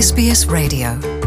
SBS Radio.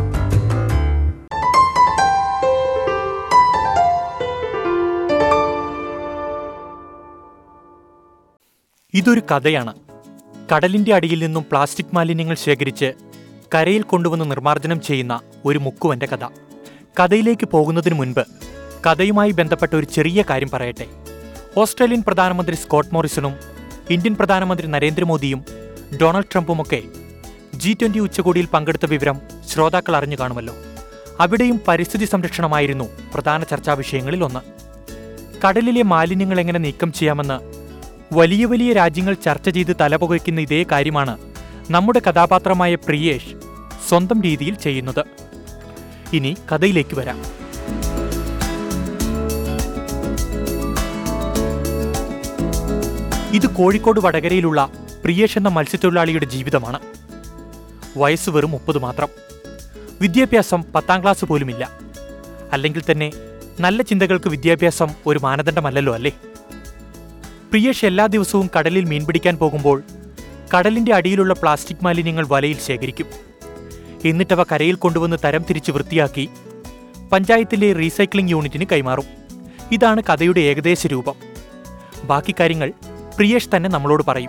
ഇതൊരു കഥയാണ് കടലിന്റെ അടിയിൽ നിന്നും പ്ലാസ്റ്റിക് മാലിന്യങ്ങൾ ശേഖരിച്ച് കരയിൽ കൊണ്ടുവന്ന് നിർമ്മാർജ്ജനം ചെയ്യുന്ന ഒരു മുക്കുവന്റെ കഥ കഥയിലേക്ക് പോകുന്നതിന് മുൻപ് കഥയുമായി ബന്ധപ്പെട്ട ഒരു ചെറിയ കാര്യം പറയട്ടെ ഓസ്ട്രേലിയൻ പ്രധാനമന്ത്രി സ്കോട്ട് മോറിസണും ഇന്ത്യൻ പ്രധാനമന്ത്രി നരേന്ദ്രമോദിയും ഡൊണാൾഡ് ട്രംപുമൊക്കെ ജി ട്വന്റി ഉച്ചകോടിയിൽ പങ്കെടുത്ത വിവരം ശ്രോതാക്കൾ അറിഞ്ഞു കാണുമല്ലോ അവിടെയും പരിസ്ഥിതി സംരക്ഷണമായിരുന്നു പ്രധാന ചർച്ചാ വിഷയങ്ങളിൽ ഒന്ന് കടലിലെ മാലിന്യങ്ങൾ എങ്ങനെ നീക്കം ചെയ്യാമെന്ന് വലിയ വലിയ രാജ്യങ്ങൾ ചർച്ച ചെയ്ത് തലപുകയ്ക്കുന്ന ഇതേ കാര്യമാണ് നമ്മുടെ കഥാപാത്രമായ പ്രിയേഷ് സ്വന്തം രീതിയിൽ ചെയ്യുന്നത് ഇനി കഥയിലേക്ക് വരാം ഇത് കോഴിക്കോട് വടകരയിലുള്ള പ്രിയേഷ് എന്ന മത്സ്യത്തൊഴിലാളിയുടെ ജീവിതമാണ് വയസ്സ് വെറും മുപ്പത് മാത്രം വിദ്യാഭ്യാസം പത്താം ക്ലാസ് പോലുമില്ല അല്ലെങ്കിൽ തന്നെ നല്ല ചിന്തകൾക്ക് വിദ്യാഭ്യാസം ഒരു മാനദണ്ഡമല്ലല്ലോ അല്ലേ പ്രിയേഷ് എല്ലാ ദിവസവും കടലിൽ മീൻ പിടിക്കാൻ പോകുമ്പോൾ കടലിന്റെ അടിയിലുള്ള പ്ലാസ്റ്റിക് മാലിന്യങ്ങൾ വലയിൽ ശേഖരിക്കും എന്നിട്ടവ കരയിൽ കൊണ്ടുവന്ന് തരം തിരിച്ച് വൃത്തിയാക്കി പഞ്ചായത്തിലെ റീസൈക്ലിംഗ് യൂണിറ്റിന് കൈമാറും ഇതാണ് കഥയുടെ ഏകദേശ രൂപം ബാക്കി കാര്യങ്ങൾ പ്രിയേഷ് തന്നെ നമ്മളോട് പറയും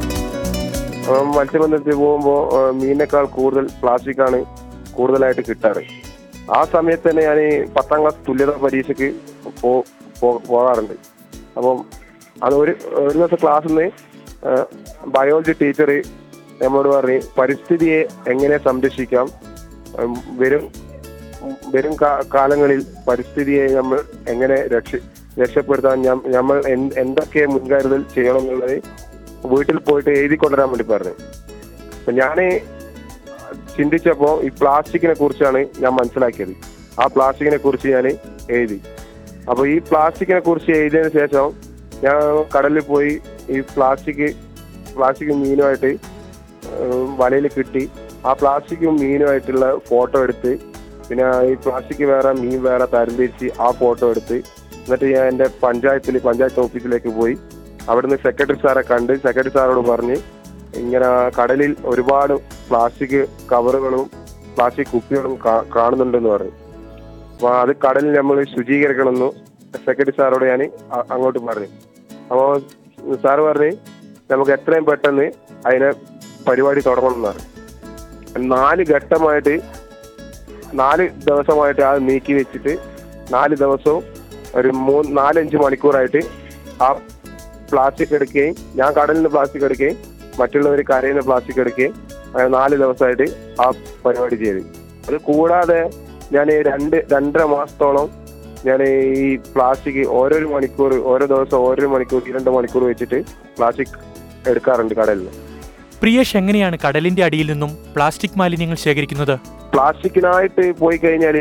അപ്പം മത്സ്യബന്ധനത്തിൽ പോകുമ്പോൾ മീനിനേക്കാൾ കൂടുതൽ പ്ലാസ്റ്റിക് ആണ് കൂടുതലായിട്ട് കിട്ടാറ് ആ സമയത്ത് തന്നെ ഞാൻ പത്താം ക്ലാസ് തുല്യതാ പരീക്ഷയ്ക്ക് പോ- പോ- പോകാറുണ്ട് അപ്പം അത് ഒരു ഒരു ദിവസം ക്ലാസ്സിൽ നിന്ന് ബയോളജി ടീച്ചർ നമ്മളോട് പറഞ്ഞ് പരിസ്ഥിതിയെ എങ്ങനെ സംരക്ഷിക്കാം ഉം, വരും വരും കാ- കാലങ്ങളിൽ പരിസ്ഥിതിയെ നമ്മൾ എങ്ങനെ രക്ഷ രക്ഷപ്പെടുത്താൻ ഞം- നമ്മൾ എന്ത് എന്തൊക്കെ മുൻകരുതൽ ചെയ്യണം എന്നുള്ളത് വീട്ടിൽ പോയിട്ട് എഴുതി കൊണ്ടുവരാൻ വേണ്ടി പറഞ്ഞു അപ്പൊ ഞാന് ചിന്തിച്ചപ്പോ ഈ പ്ലാസ്റ്റിക്കിനെ കുറിച്ചാണ് ഞാൻ മനസ്സിലാക്കിയത് ആ പ്ലാസ്റ്റിക്കിനെ കുറിച്ച് ഞാൻ എഴുതി അപ്പൊ ഈ പ്ലാസ്റ്റിക്കിനെ കുറിച്ച് എഴുതിയതിനു ശേഷം ഞാൻ കടലിൽ പോയി ഈ പ്ലാസ്റ്റിക് പ്ലാസ്റ്റിക് മീനുമായിട്ട് വലയിൽ കിട്ടി ആ പ്ലാസ്റ്റിക്കും മീനുമായിട്ടുള്ള ഫോട്ടോ എടുത്ത് പിന്നെ ഈ പ്ലാസ്റ്റിക് വേറെ മീൻ വേറെ തരംതിരിച്ച് ആ ഫോട്ടോ എടുത്ത് എന്നിട്ട് ഞാൻ എൻ്റെ പഞ്ചായത്തിൽ പഞ്ചായത്ത് ഓഫീസിലേക്ക് പോയി അവിടുന്ന് സെക്രട്ടറി സാറെ കണ്ട് സെക്രട്ടറി സാറോട് പറഞ്ഞ് ഇങ്ങനെ കടലിൽ ഒരുപാട് പ്ലാസ്റ്റിക് കവറുകളും പ്ലാസ്റ്റിക് കുപ്പികളും കാ- കാണുന്നുണ്ടെന്ന് പറഞ്ഞു അപ്പൊ അത് കടലിൽ നമ്മൾ ശുചീകരിക്കണമെന്ന് സെക്രട്ടറി സാറോട് ഞാൻ അ- അങ്ങോട്ട് പറഞ്ഞു അപ്പോൾ സാറ് പറഞ്ഞ് നമുക്ക് എത്രയും പെട്ടെന്ന് അതിനെ പരിപാടി തുടങ്ങണം എന്ന് പറഞ്ഞു നാല് ഘട്ടമായിട്ട് നാല് ദിവസമായിട്ട് അത് നീക്കി വെച്ചിട്ട് നാല് ദിവസവും ഒരു മൂന്ന് നാലഞ്ച് മണിക്കൂറായിട്ട് ആ പ്ലാസ്റ്റിക് എടുക്കുകയും ഞാൻ കടലിൽ നിന്ന് പ്ലാസ്റ്റിക് എടുക്കുകയും മറ്റുള്ളവർ കരയിൽ നിന്ന് പ്ലാസ്റ്റിക് എടുക്കുകയും അങ്ങനെ നാല് ദിവസമായിട്ട് ആ പരിപാടി ചെയ്തു അത് കൂടാതെ ഞാൻ രണ്ട് രണ്ടര മാസത്തോളം ഞാൻ ഈ പ്ലാസ്റ്റിക് ഓരോരോ മണിക്കൂർ ഓരോ ദിവസം ഓരോ മണിക്കൂർ രണ്ട് മണിക്കൂർ വെച്ചിട്ട് പ്ലാസ്റ്റിക് എടുക്കാറുണ്ട് കടലിൽ നിന്ന് പ്രിയേഷ് എങ്ങനെയാണ് കടലിന്റെ അടിയിൽ നിന്നും പ്ലാസ്റ്റിക് മാലിന്യങ്ങൾ ശേഖരിക്കുന്നത് പ്ലാസ്റ്റിക്കിനായിട്ട് പോയി കഴിഞ്ഞാൽ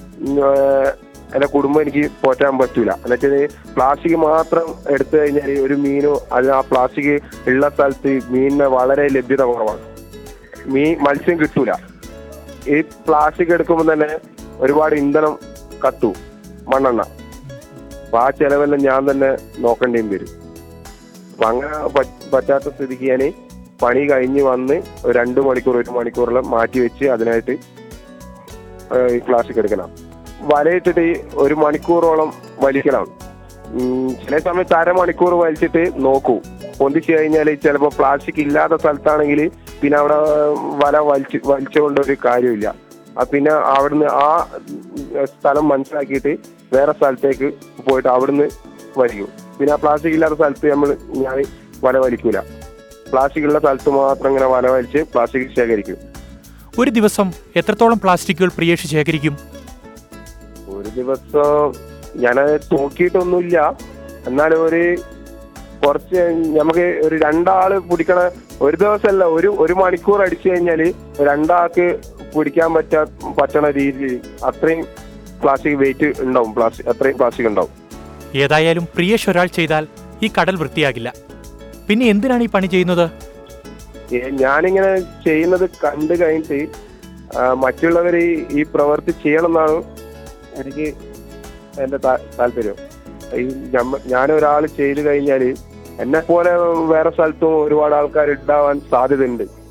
എന്റെ കുടുംബം എനിക്ക് പോറ്റാൻ പറ്റൂല എന്നുവെച്ചാൽ പ്ലാസ്റ്റിക് മാത്രം എടുത്തു കഴിഞ്ഞാൽ ഒരു മീനോ അത് ആ പ്ലാസ്റ്റിക് ഉള്ള സ്ഥലത്ത് മീനിന് വളരെ ലഭ്യത കുറവാണ് മീൻ മത്സ്യം കിട്ടൂല ഈ പ്ലാസ്റ്റിക് എടുക്കുമ്പോൾ തന്നെ ഒരുപാട് ഇന്ധനം കത്തു മണ്ണെണ്ണ അപ്പൊ ആ ചെലവെല്ലാം ഞാൻ തന്നെ നോക്കേണ്ടിയും വരും അപ്പൊ അങ്ങനെ പറ്റ- പറ്റാത്ത സ്ഥിതിക്ക് ഞാൻ പണി കഴിഞ്ഞ് വന്ന് ഒരു രണ്ട് മണിക്കൂർ ഒരു മണിക്കൂറെല്ലാം മാറ്റി വെച്ച് അതിനായിട്ട് ഏഹ് ഈ പ്ലാസ്റ്റിക് എടുക്കണം വലയിട്ടിട്ട് ഈ ഒരു മണിക്കൂറോളം വലിക്കണം ഉം, ചില സമയത്ത് അരമണിക്കൂർ വലിച്ചിട്ട് നോക്കൂ പൊന്തിച്ചു കഴിഞ്ഞാൽ ചിലപ്പോൾ പ്ലാസ്റ്റിക് ഇല്ലാത്ത സ്ഥലത്താണെങ്കിൽ പിന്നെ അവിടെ വല വലിച്ച് വലിച്ചുകൊണ്ട് ഒരു കാര്യമില്ല ആ പിന്നെ അവിടുന്ന് ആ സ്ഥലം മനസ്സിലാക്കിയിട്ട് വേറെ സ്ഥലത്തേക്ക് പോയിട്ട് അവിടുന്ന് വലിക്കും പിന്നെ ആ പ്ലാസ്റ്റിക് ഇല്ലാത്ത സ്ഥലത്ത് നമ്മൾ ഞാൻ വല വലിക്കൂല പ്ലാസ്റ്റിക് ഉള്ള സ്ഥലത്ത് മാത്രം ഇങ്ങനെ വല വലിച്ച് പ്ലാസ്റ്റിക് ശേഖരിക്കും ഒരു ദിവസം എത്രത്തോളം പ്ലാസ്റ്റിക്കുകൾ പ്രിയേഷ് ശേഖരിക്കും ഒരു ദിവസം ഞാനത് നോക്കിയിട്ടൊന്നുമില്ല എന്നാലും ഒരു കുറച്ച് നമുക്ക് ഒരു രണ്ടാള് പിടിക്കണ ഒരു ദിവസമല്ല ഒരു ഒരു മണിക്കൂർ അടിച്ചു കഴിഞ്ഞാൽ രണ്ടാൾക്ക് പിടിക്കാൻ പറ്റാ പറ്റണ രീതിയിൽ അത്രയും പ്ലാസ്റ്റിക് വെയിറ്റ് ഉണ്ടാവും പ്ലാസ്റ്റിക് അത്രയും പ്ലാസ്റ്റിക് ഉണ്ടാവും ഏതായാലും പ്രിയേഷ് ഒരാൾ ചെയ്താൽ ഈ കടൽ വൃത്തിയാകില്ല പിന്നെ എന്തിനാണ് ഈ പണി ചെയ്യുന്നത് ഏ, ഞാനിങ്ങനെ ചെയ്യുന്നത് കണ്ടു കഴിഞ്ഞിട്ട് ആ, മറ്റുള്ളവര് ഈ പ്രവൃത്തി ചെയ്യണം എന്നാണ് എനിക്ക് എന്റെ താ- താല്പര്യം ഈ ഞമ്മ- ഞാനൊരാൾ ചെയ്തു കഴിഞ്ഞാൽ എന്നെ പോലെ വേറെ സ്ഥലത്തും ഒരുപാട് ആൾക്കാർ ഉണ്ടാവാൻ സാധ്യതയുണ്ട്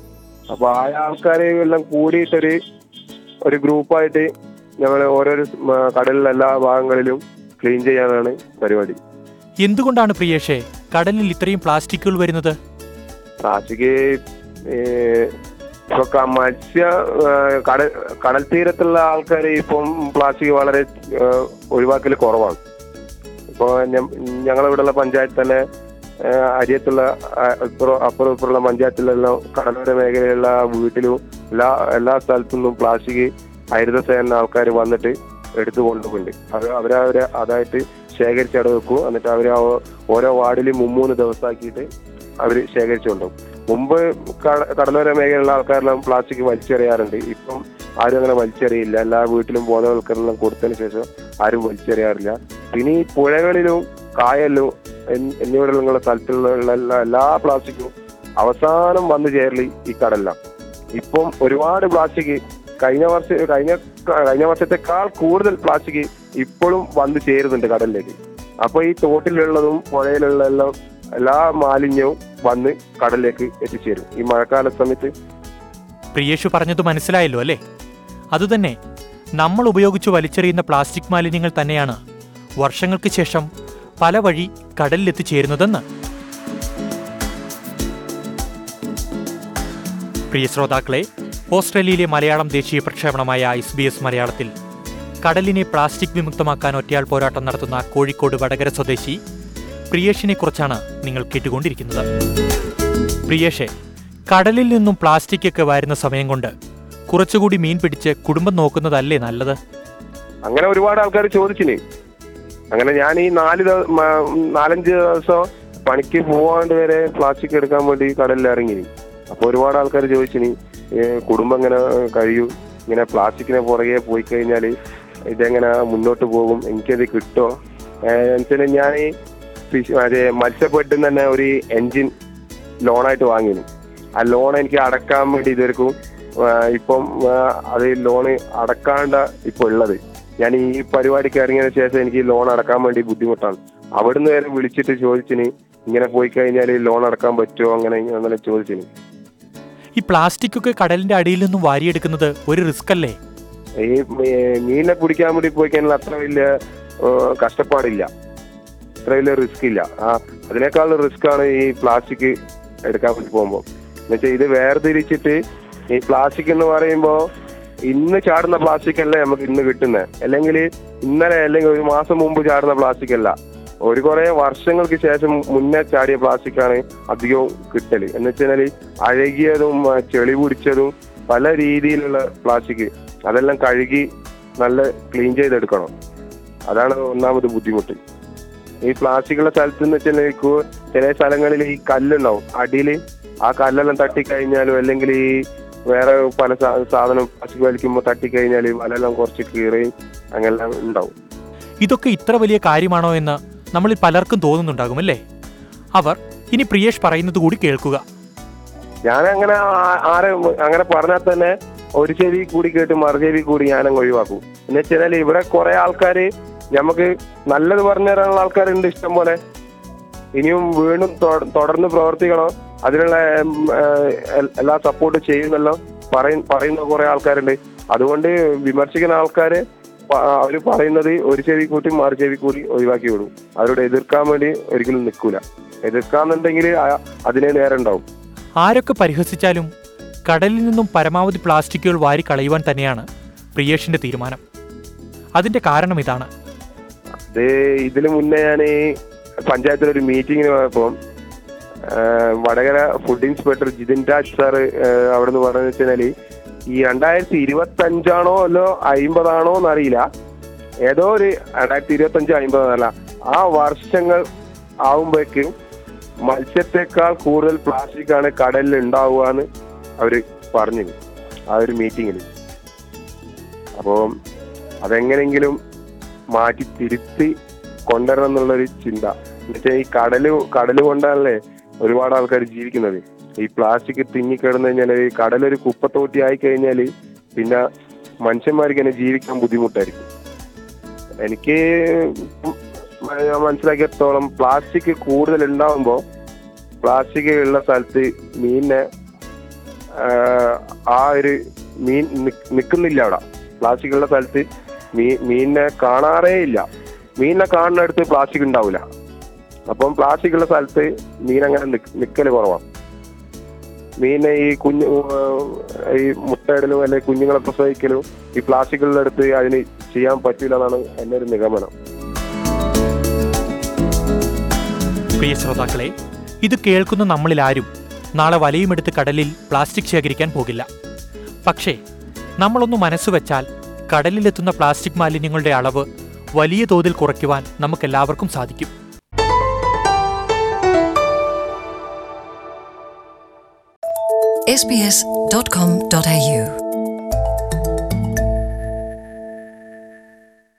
അപ്പൊ ആ ആൾക്കാരെ എല്ലാം കൂടിയിട്ടൊരു ഒരു ഗ്രൂപ്പായിട്ട് ഞങ്ങൾ ഓരോരോ സ് മ, കടലിലെ എല്ലാ ഭാഗങ്ങളിലും ക്ലീൻ ചെയ്യാനാണ് പരിപാടി എന്തുകൊണ്ടാണ് പ്രിയേഷെ കടലിൽ ഇത്രയും പ്ലാസ്റ്റിക്കുകൾ വരുന്നത് പ്ലാസ്റ്റിക് ഇപ്പൊ ക- മത്സ്യ ഏ, കടൽ കടൽ തീരത്തുള്ള ആൾക്കാർ ഇപ്പം പ്ലാസ്റ്റിക് വളരെ ഏ, ഒഴിവാക്കൽ കുറവാണ് ഇപ്പൊ ഞങ്ങളുടെ ഇവിടെയുള്ള പഞ്ചായത്ത് തന്നെ ഏ, അരിയത്തുള്ള ആ, ഇപ്പുറം അപ്പുറം ഇപ്പുറമുള്ള പഞ്ചായത്തിലെല്ലാം കടലോര മേഖലയിലുള്ള വീട്ടിലും എല്ലാ എല്ലാ സ്ഥലത്തു നിന്നും പ്ലാസ്റ്റിക് ഹരിതസേന ആൾക്കാർ വന്നിട്ട് എടുത്തു കൊണ്ടുപോകുന്നുണ്ട് അത് അവരവരെ അതായിട്ട് ശേഖരിച്ച് അവിടെ വെക്കും എന്നിട്ട് അവർ ഓരോ വാർഡിൽ മുമ്മൂന്ന് ദിവസമാക്കിയിട്ട് അവർ ശേഖരിച്ചു കൊണ്ടുപോകും മുമ്പ് കട- കടലോര മേഖലയിലുള്ള ആൾക്കാരെല്ലാം പ്ലാസ്റ്റിക് വലിച്ചെറിയാറുണ്ട് ഇപ്പം ആരും അങ്ങനെ വലിച്ചെറിയില്ല എല്ലാ വീട്ടിലും ബോധവൽക്കരണം കൊടുത്തതിന് ശേഷം ആരും വലിച്ചെറിയാറില്ല പിന്നെ ഈ പുഴകളിലും കായലിലും എന്നി- എന്നിവിടെയുള്ള സ്ഥലത്തുള്ള എല്ലാ എല്ലാ പ്ലാസ്റ്റിക്കും അവസാനം വന്നു ചേരല് ഈ കടലിലാണ് ഇപ്പം ഒരുപാട് പ്ലാസ്റ്റിക് കഴിഞ്ഞ വർഷം കഴിഞ്ഞ കഴിഞ്ഞ വർഷത്തെക്കാൾ കൂടുതൽ പ്ലാസ്റ്റിക് ഇപ്പോഴും വന്നു ചേരുന്നുണ്ട് കടലിലേക്ക് അപ്പൊ ഈ തോട്ടിലുള്ളതും പുഴയിലുള്ള എല്ലാം എല്ലാ മാലിന്യവും വന്ന് കടലിലേക്ക് എത്തിച്ചേരും ഈ മഴക്കാല സമയത്ത് പ്രിയേഷു പറഞ്ഞത് മനസ്സിലായല്ലോ അല്ലേ അതുതന്നെ നമ്മൾ ഉപയോഗിച്ച് വലിച്ചെറിയുന്ന പ്ലാസ്റ്റിക് മാലിന്യങ്ങൾ തന്നെയാണ് വർഷങ്ങൾക്ക് ശേഷം പല വഴി കടലിലെത്തിച്ചേരുന്നതെന്ന് പ്രിയ ശ്രോതാക്കളെ ഓസ്ട്രേലിയയിലെ മലയാളം ദേശീയ പ്രക്ഷേപണമായ എസ് ബി എസ് മലയാളത്തിൽ കടലിനെ പ്ലാസ്റ്റിക് വിമുക്തമാക്കാൻ ഒറ്റയാൾ പോരാട്ടം നടത്തുന്ന കോഴിക്കോട് വടകര സ്വദേശി പ്രിയേഷിനെ കുറിച്ചാണ് നിങ്ങൾ കേട്ടുകൊണ്ടിരിക്കുന്നത് പ്രിയേഷെ കടലിൽ നിന്നും പ്ലാസ്റ്റിക് ഒക്കെ വരുന്ന സമയം കൊണ്ട് കുറച്ചുകൂടി മീൻ പിടിച്ച് കുടുംബം നോക്കുന്നതല്ലേ നല്ലത് അങ്ങനെ ഒരുപാട് ആൾക്കാർ ചോദിച്ചിന് അങ്ങനെ ഞാൻ ഈ നാല് ദിവ- മ- നാലഞ്ച് ദിവസം പണിക്ക് പോവാണ്ട് വരെ പ്ലാസ്റ്റിക് എടുക്കാൻ വേണ്ടി കടലിൽ ഇറങ്ങി അപ്പൊ ഒരുപാട് ആൾക്കാർ ചോദിച്ചിന് ഏ, കുടുംബം എങ്ങനെ കഴിയൂ ഇങ്ങനെ പ്ലാസ്റ്റിക്കിനെ പുറകെ പോയി കഴിഞ്ഞാൽ ഇതെങ്ങനെ മുന്നോട്ട് പോകും എനിക്കത് കിട്ടോ എന്നുവെച്ചാൽ ഞാൻ ഈ ഫിഷ് മറ്റേ മത്സ്യപ്പെട്ടിൽ തന്നെ ഒരു എൻജിൻ ലോണായിട്ട് വാങ്ങിയിരുന്നു ആ ലോൺ എനിക്ക് അടക്കാൻ വേണ്ടി ഇതുവരെക്കും ഇപ്പം ആ, അത് ലോണ് അടക്കാണ്ട ഇപ്പൊ ഉള്ളത് ഞാൻ ഈ പരിപാടിക്ക് ഇറങ്ങിയതിന് ശേഷം എനിക്ക് ലോൺ അടക്കാൻ വേണ്ടി ബുദ്ധിമുട്ടാണ് അവിടുന്ന് വരെ വിളിച്ചിട്ട് ചോദിച്ചിന് ഇങ്ങനെ പോയി കഴിഞ്ഞാൽ ലോൺ അടക്കാൻ പറ്റുമോ അങ്ങനെ ഇങ്ങനെ അങ്ങനെ ചോദിച്ചിന് ഈ പ്ലാസ്റ്റിക് ഒക്കെ കടലിന്റെ അടിയിൽ നിന്നും വാരിയെടുക്കുന്നത് ഒരു റിസ്ക് അല്ലേ ഈ മീ- മീനിനെ പിടിക്കാൻ വേണ്ടി പോയി കഴിഞ്ഞാൽ അത്ര വലിയ ആ, കഷ്ടപ്പാടില്ല അത്ര വലിയ റിസ്ക് ഇല്ല ആ അതിനേക്കാൾ റിസ്ക് ആണ് ഈ പ്ലാസ്റ്റിക് എടുക്കാൻ വേണ്ടി പോകുമ്പോൾ എന്നുവെച്ചാൽ ഇത് വേർതിരിച്ചിട്ട് ഈ പ്ലാസ്റ്റിക് എന്ന് പറയുമ്പോൾ ഇന്ന് ചാടുന്ന പ്ലാസ്റ്റിക് അല്ല നമുക്ക് ഇന്ന് കിട്ടുന്നത് അല്ലെങ്കിൽ ഇന്നലെ അല്ലെങ്കിൽ ഒരു മാസം മുമ്പ് ചാടുന്ന പ്ലാസ്റ്റിക് അല്ല ഒരു കുറെ വർഷങ്ങൾക്ക് ശേഷം മുന്നേ ചാടിയ പ്ലാസ്റ്റിക് ആണ് അധികവും കിട്ടല് എന്ന് വെച്ചാൽ അഴകിയതും ആ, ചെളി പിടിച്ചതും പല രീതിയിലുള്ള പ്ലാസ്റ്റിക് അതെല്ലാം കഴുകി നല്ല ക്ലീൻ ചെയ്തെടുക്കണം അതാണ് ഒന്നാമത് ബുദ്ധിമുട്ട് ഈ പ്ലാസ്റ്റിക്കുള്ള സ്ഥലത്ത് എന്ന് വെച്ചാൽ ചില സ്ഥലങ്ങളിൽ ഈ കല്ലുണ്ടാവും അടിയിൽ ആ കല്ലെല്ലാം തട്ടിക്കഴിഞ്ഞാലും അല്ലെങ്കിൽ ഈ വേറെ പല സാ- സാധനം പ്ലാസ്റ്റിക് വലിക്കുമ്പോൾ തട്ടിക്കഴിഞ്ഞാൽ വലെല്ലാം കുറച്ച് കീറുകയും അങ്ങനെല്ലാം ഉണ്ടാവും ഇതൊക്കെ ഇത്ര വലിയ കാര്യമാണോ എന്ന് നമ്മളിൽ പലർക്കും തോന്നുന്നുണ്ടാകുമല്ലേ അവർ ഇനി പ്രിയേഷ് പറയുന്നത് കൂടി കേൾക്കുക ഞാൻ അങ്ങനെ ആ- ആരെ അങ്ങനെ പറഞ്ഞാൽ തന്നെ ഒരു ചെവി കൂടി കേട്ട് മറുചെവി കൂടി ഞാനങ്ങ് ഒഴിവാക്കും എന്ന് വെച്ചാൽ ഇവിടെ കുറെ ആൾക്കാര് നമുക്ക് നല്ലത് പറഞ്ഞു തരാനുള്ള ആൾക്കാരുണ്ട് ഇഷ്ടം പോലെ ഇനിയും വീണ്ടും തൊ- തുടർന്ന് പ്രവർത്തിക്കണം അതിനുള്ള ഉം, ഏഹ്, എൽ- എല്ലാ സപ്പോർട്ട് ചെയ്യുന്നല്ലോ പറയ- പറയുന്ന കുറെ ആൾക്കാരുണ്ട് അതുകൊണ്ട് വിമർശിക്കുന്ന ആൾക്കാര് പ- അവര് പറയുന്നത് ഒരു ചെവി കൂട്ടി മറു ചെവി കൂടി ഒഴിവാക്കി വിടും അവരോട് എതിർക്കാൻ വേണ്ടി ഒരിക്കലും നിൽക്കൂല എതിർക്കാന്നുണ്ടെങ്കിൽ ആ- അതിനെ നേരം ഉണ്ടാവും ആരൊക്കെ പരിഹസിച്ചാലും കടലിൽ നിന്നും പരമാവധി പ്ലാസ്റ്റിക്കുകൾ വാരി കളയുവാൻ തന്നെയാണ് പ്രിയേഷിന്റെ തീരുമാനം അതിന്റെ കാരണം ഇതാണ് അത് ഇതിനു മുന്നേ ഞാൻ പഞ്ചായത്തിൽ ഒരു മീറ്റിങ്ങിന് പോയപ്പോൾ Vadakara food inspector Jithin Raj sir അവിടെ നിന്ന് പറഞ്ഞു വെച്ചാൽ ഈ രണ്ടായിരത്തി ഇരുപത്തി അഞ്ചാണോ അല്ലോ അയിമ്പതാണോ എന്നറിയില്ല ഏതോ ഒരു രണ്ടായിരത്തി ഇരുപത്തി അഞ്ച് അയിമ്പതല്ല ആ വർഷങ്ങൾ ആവുമ്പോഴേക്കും മത്സ്യത്തെക്കാൾ കൂടുതൽ പ്ലാസ്റ്റിക് ആണ് കടലിൽ ഉണ്ടാവുക എന്ന് അവര് പറഞ്ഞു ആ ഒരു മീറ്റിങ്ങിൽ അപ്പോൾ അതെങ്ങനെങ്കിലും മാറ്റി തിരുത്തി കൊണ്ടുവരണം എന്നുള്ളൊരു ചിന്ത എന്നുവെച്ചാൽ ഈ കടല് കടല് കൊണ്ടാണല്ലേ ഒരുപാട് ആൾക്കാർ ജീവിക്കുന്നത് ഈ പ്ലാസ്റ്റിക് തിങ്ങിക്കിടന്നു കഴിഞ്ഞാൽ ഈ കടലൊരു കുപ്പത്തോട്ടി ആയി കഴിഞ്ഞാൽ പിന്നെ മനുഷ്യന്മാർക്ക് തന്നെ ജീവിക്കാൻ ബുദ്ധിമുട്ടായിരിക്കും എനിക്ക് ഞാൻ മനസ്സിലാക്കിയത്തോളം പ്ലാസ്റ്റിക് കൂടുതൽ ഉണ്ടാവുമ്പോൾ പ്ലാസ്റ്റിക് ഉള്ള സ്ഥലത്ത് മീനിനെ ആ ഒരു മീൻ നിക്ക് നിക്കുന്നില്ല അവിടെ പ്ലാസ്റ്റിക് ഉള്ള സ്ഥലത്ത് മീൻ മീനിനെ കാണാറേ ഇല്ല മീനിനെ കാണുന്നിടത്ത് പ്ലാസ്റ്റിക് ഉണ്ടാവില്ല അപ്പം പ്ലാസ്റ്റിക് ഉള്ള സ്ഥലത്ത് മീൻ അങ്ങനെ നിക്കല് കുറവാണ് മീനെ ഈ കുഞ്ഞു ഏഹ്, ഈ മുട്ടയിടലും അല്ലെങ്കിൽ കുഞ്ഞുങ്ങളെ പ്രസവിക്കലും ഈ പ്ലാസ്റ്റിക് ഉള്ള അടുത്ത് അതിന് ചെയ്യാൻ പറ്റില്ല എന്നാണ് എൻ്റെ ഒരു നിഗമനം പ്രിയ ശ്രോതാക്കളെ ഇത് കേൾക്കുന്ന നമ്മളിൽ ആരും നാളെ വലയുമെടുത്ത് കടലിൽ പ്ലാസ്റ്റിക് ശേഖരിക്കാൻ പോകില്ല പക്ഷേ നമ്മളൊന്ന് മനസ്സുവെച്ചാൽ കടലിലെത്തുന്ന പ്ലാസ്റ്റിക് മാലിന്യങ്ങളുടെ അളവ് വലിയ തോതിൽ കുറയ്ക്കുവാൻ നമുക്കെല്ലാവർക്കും സാധിക്കും sbs.com.au